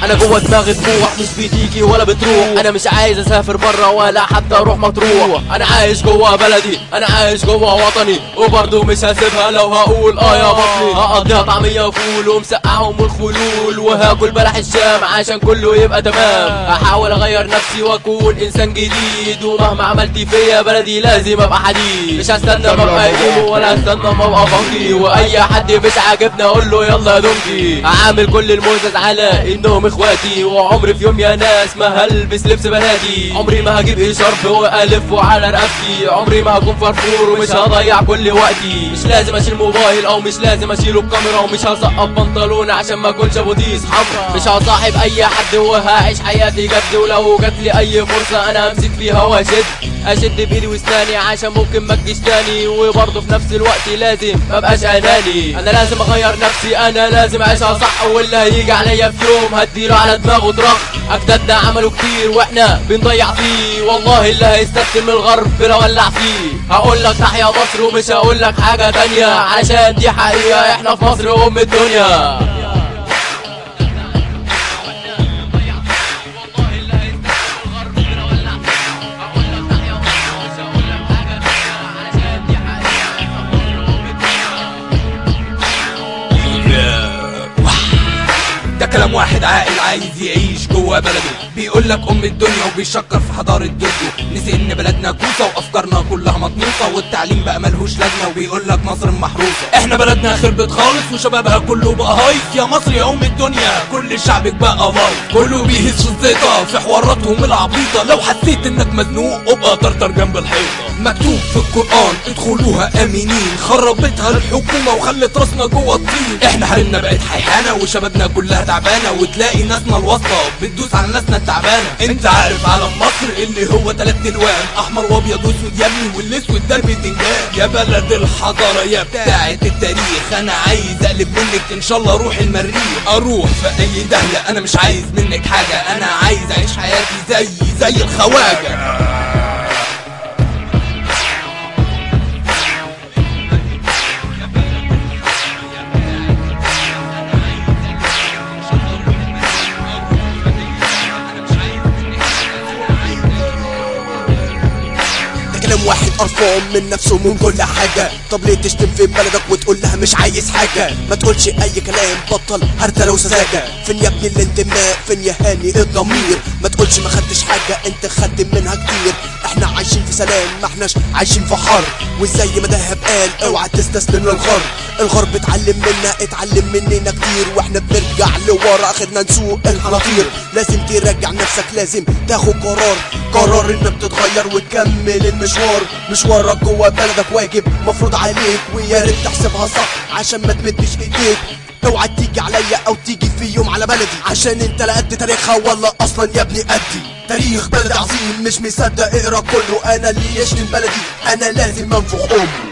انا جوه دماغي طموح مش بتيجي ولا بتروح انا مش عايز اسافر بره ولا حتى اروح مطروح انا عايش جوه بلدي انا عايش جوه وطني وبرضه مش هسيبها لو هقول اه يا بطني هقضيها طعمية فول ومسقعهم الخلول وهاكل بلح الشام عشان كله يبقى تمام هحاول اغير نفسي واكون انسان جديد ومهما عملت فيا بلدي لازم ابقى حديد مش هستنى ما ابقى ايمو ولا هستنى ما ابقى فانكي واي حد مش عاجبني اقول له يلا يا دونكي هعامل كل الموزز على انهم اخواتي وعمري في يوم يا ناس ما هلبس لبس بناتي عمري ما هجيب ايه شرب والفه على رقبتي عمري ما هكون فرفور ومش هضيع كل وقتي مش لازم اشيل موبايل او مش لازم اشيله الكاميرا ومش هسقط بنطلون عشان ما اكونش ابو ديس حمرا مش هصاحب اي حد وهعيش حياتي جد ولو جات لي اي فرصه انا امسك فيها واشد اشد بايدي واسناني عشان ممكن ما تجيش تاني وبرضه في نفس الوقت لازم ما ابقاش اناني انا لازم اغير نفسي انا لازم اعيشها صح واللي هيجي عليا في يوم هديله على دماغه طرق اجدادنا عملوا كتير واحنا بنضيع فيه والله اللي هيستسلم من الغرب لا ولع فيه هقول لك تحيا مصر ومش هقول لك حاجه تانية علشان دي حقيقه احنا في مصر ام الدنيا ده كلام واحد عاقل عايز يعيش جوه بلده بيقول لك ام الدنيا وبيشكر في حضاره جده نسي ان بلدنا كوسه وافكارنا كلها مطموسه والتعليم بقى ملهوش لازمه وبيقول لك مصر محروسه احنا بلدنا خربت خالص وشبابها كله بقى هايص يا مصر يا ام الدنيا كل شعبك بقى بايظ كله بيهز في الزيطه في حواراتهم العبيطه لو حسيت انك مزنوق ابقى طرطر جنب الحيطه مكتوب في القران ادخلوها امنين خربتها الحكومه وخلت راسنا جوه الطين احنا حالنا بقت حيحانه وشبابنا كلها تعبانه وتلاقي ناسنا الواسطه بتدوس على ناسنا التعبانه انت عارف علم مصر اللي هو تلات الوان احمر وابيض واسود يا ابني والاسود ده البتنجان يا بلد الحضاره يا بتاعه التاريخ انا عايز اقلب منك ان شاء الله اروح المريخ اروح في اي دهله انا مش عايز منك حاجه انا عايز اعيش حياتي زي زي الخواجه ده كلام واحد قرفان من نفسه من كل حاجة طب ليه تشتم في بلدك وتقول لها مش عايز حاجة ما تقولش اي كلام بطل هرتلة وسذاجة فين يا ابني الانتماء فين يا هاني الضمير ما تقولش ما خدتش حاجة انت خدت منها كتير احنا عايشين في سلام ما احناش عايشين في حرب وزي ما دهب قال اوعى تستسلم للغرب الغرب اتعلم منا اتعلم مننا كتير واحنا بنرجع لورا اخرنا نسوق الحناطير لازم تراجع نفسك لازم تاخد قرار قرار انك تتغير وتكمل المشوار مشوارك جوه بلدك واجب مفروض عليك ويا ريت تحسبها صح عشان ما تمدش ايديك اوعى تيجي عليا او تيجي في يوم على بلدي عشان انت لا قد تاريخها ولا اصلا يا ابني قدي تاريخ بلد عظيم مش مصدق اقرا كله انا اللي يشتم بلدي انا لازم انفخ امه